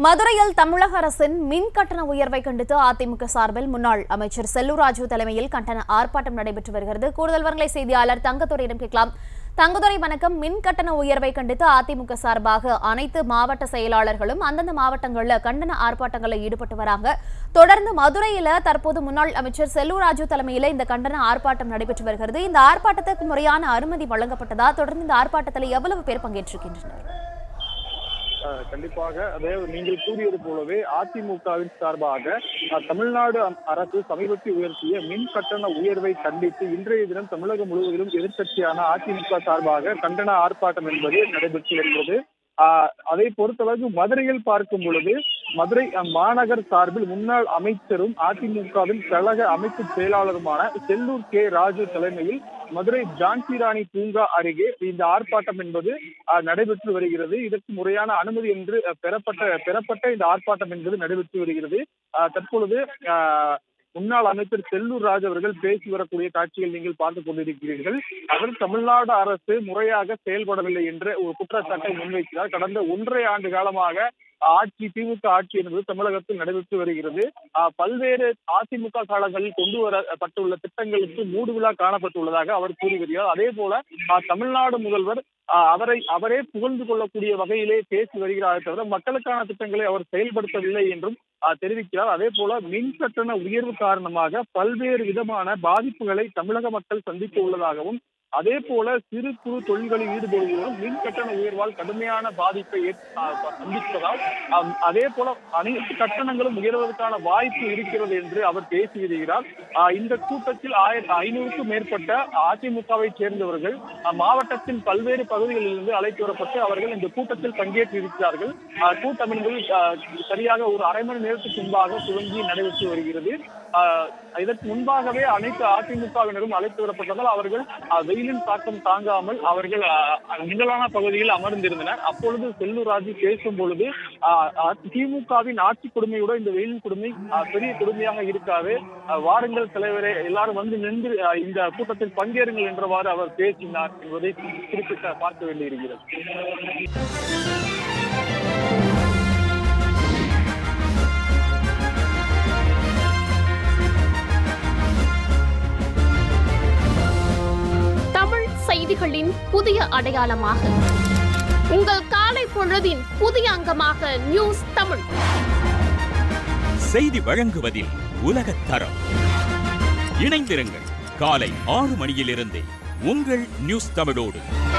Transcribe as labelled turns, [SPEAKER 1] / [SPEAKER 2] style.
[SPEAKER 1] மதுரையில் தமிழக அரசின் மின் கட்டண உயர்வை கண்டித்து அதிமுக சார்பில் முன்னாள் அமைச்சர் செல்லூர் ராஜு தலைமையில் கண்டன ஆர்ப்பாட்டம் நடைபெற்று வருகிறது கூடுதல் விவரங்களை செய்தியாளர் தங்கத்துறையிடம் கேட்கலாம் தங்கத்துறை வணக்கம் மின் கட்டண உயர்வை கண்டித்து அதிமுக சார்பாக அனைத்து மாவட்ட செயலாளர்களும் அந்தந்த மாவட்டங்களில் கண்டன ஆர்ப்பாட்டங்களில் ஈடுபட்டு வராங்க தொடர்ந்து மதுரையில தற்போது முன்னாள் அமைச்சர் செல்லூர் ராஜு தலைமையில இந்த கண்டன ஆர்ப்பாட்டம் நடைபெற்று வருகிறது இந்த ஆர்ப்பாட்டத்துக்கு முறையான அனுமதி வழங்கப்பட்டதா தொடர்ந்து இந்த ஆர்ப்பாட்டத்தில் எவ்வளவு பேர் பங்கேற்றிருக்கின்றனர்
[SPEAKER 2] அஹ் கண்டிப்பாக அதே நீங்கள் கூறியது போலவே அதிமுகவின் சார்பாக அஹ், தமிழ்நாடு அ- அரசு சமீபத்தில் உயர்த்திய மின் கட்டண உயர்வை கண்டித்து இன்றைய தினம் தமிழகம் முழுவதிலும் எதிர்க்கட்சியான அதிமுக சார்பாக கண்டன ஆர்ப்பாட்டம் என்பது நடைபெற்று வருகிறது ஆஹ், அதை பொறுத்தளவு மதுரையில் பார்க்கும் பொழுது மதுரை அஹ், மாநகர் சார்பில் முன்னாள் அமைச்சரும் அதிமுகவின் கழக அமைப்பு செயலாளருமான செல்லூர் கே ராஜு தலைமையில் மதுரை ஜான்சி ராணி பூங்கா அருகே இந்த ஆர்ப்பாட்டம் என்பது அஹ், நடைபெற்று வருகிறது இதற்கு முறையான அனுமதி என்று அஹ், பெறப்பட்ட பெறப்பட்ட இந்த ஆர்ப்பாட்டம் என்பது நடைபெற்று வருகிறது அஹ், தற்பொழுது அஹ், முன்னாள் அமைச்சர் செல்லூர் ராஜ் அவர்கள் பேசி வரக்கூடிய காட்சிகள் நீங்கள் பார்த்துக் கொண்டிருக்கிறீர்கள் அவர் தமிழ்நாடு அரசு முறையாக செயல்படவில்லை என்ற ஒரு குற்றச்சாட்டை முன்வைக்கிறார் கடந்த ஒன்றரை ஆண்டு காலமாக ஆட்சி திமுக ஆட்சி என்பது தமிழகத்தில் நடைபெற்று வருகிறது அஹ், பல்வேறு அதிமுக காலங்களில் கொண்டு வரப்பட்டுள்ள திட்டங்களுக்கு மூடு விழா காணப்பட்டுள்ளதாக அவர் கூறி வருகிறார் அதே போல அஹ், தமிழ்நாடு முதல்வர் அஹ், அவரை அவரே புகழ்ந்து கொள்ளக்கூடிய வகையிலே பேசி வருகிறாரே தவிர மக்களுக்கான திட்டங்களை அவர் செயல்படுத்தவில்லை என்றும் அஹ், தெரிவிக்கிறார் அதே போல மின் கட்டண உயர்வு காரணமாக பல்வேறு விதமான பாதிப்புகளை தமிழக மக்கள் சந்திக்க உள்ளதாகவும் அதே போல சிறு குறு தொழில்களில் ஈடுபடுவோரும் மின் கட்டண உயர்வால் கடுமையான பாதிப்பை ஏற்- அஹ் சந்திப்பதால் அம், அதே போல அனைத்து கட்டணங்களும் உயர்வதற்கான வாய்ப்பு இருக்கிறது என்று அவர் பேசி வருகிறார் அஹ், இந்த கூட்டத்தில் ஆயிரத்தி ஐநூறுக்கும் மேற்பட்ட அதிமுகவை சேர்ந்தவர்கள் அஹ், மாவட்டத்தின் பல்வேறு பகுதிகளிலிருந்து அழைத்து வரப்பட்டு அவர்கள் இந்த கூட்டத்தில் பங்கேற்றிருக்கிறார்கள் அஹ், கூட்டம் என்பது அஹ், சரியாக ஒரு அரை மணி நேரத்துக்கு முன்பாக துவங்கி நடைபெற்று வருகிறது அஹ், இதற்கு முன்பாகவே அனைத்து அதிமுகவினரும் அழைத்து வரப்பட்டதால் அவர்கள் அஹ், வெயிலின் தாக்கம் தாங்காமல் அவர்கள் அஹ், நிழலான பகுதியில் அமர்ந்திருந்தனர் அப்பொழுது செல்லூர் ராஜு பேசும் பொழுது அஹ், அஹ், திமுகவின் ஆட்சி கொடுமையோட இந்த வெயில் கொடுமை அஹ், பெரிய கொடுமையாக இருக்காது அஹ், வாருங்கள் தலைவரே எல்லாரும் வந்து நின்று அஹ், இந்த கூட்டத்தில் பங்கேறுங்கள் என்றவாறு அவர் பேசினார் என்பதை குறிப்பிட்ட பார்க்க வேண்டியிருக்கிறது
[SPEAKER 3] தமிழ் செய்திகளின் புதிய அடையாளமாக உங்கள் காலை பொழுதின் புதிய அங்கமாக நியூஸ் தமிழ்
[SPEAKER 4] செய்தி வழங்குவதில் உலகத் தரம் இணைந்திருங்கள் காலை ஆறு மணியிலிருந்தே உங்கள் நியூஸ் தமிழோடு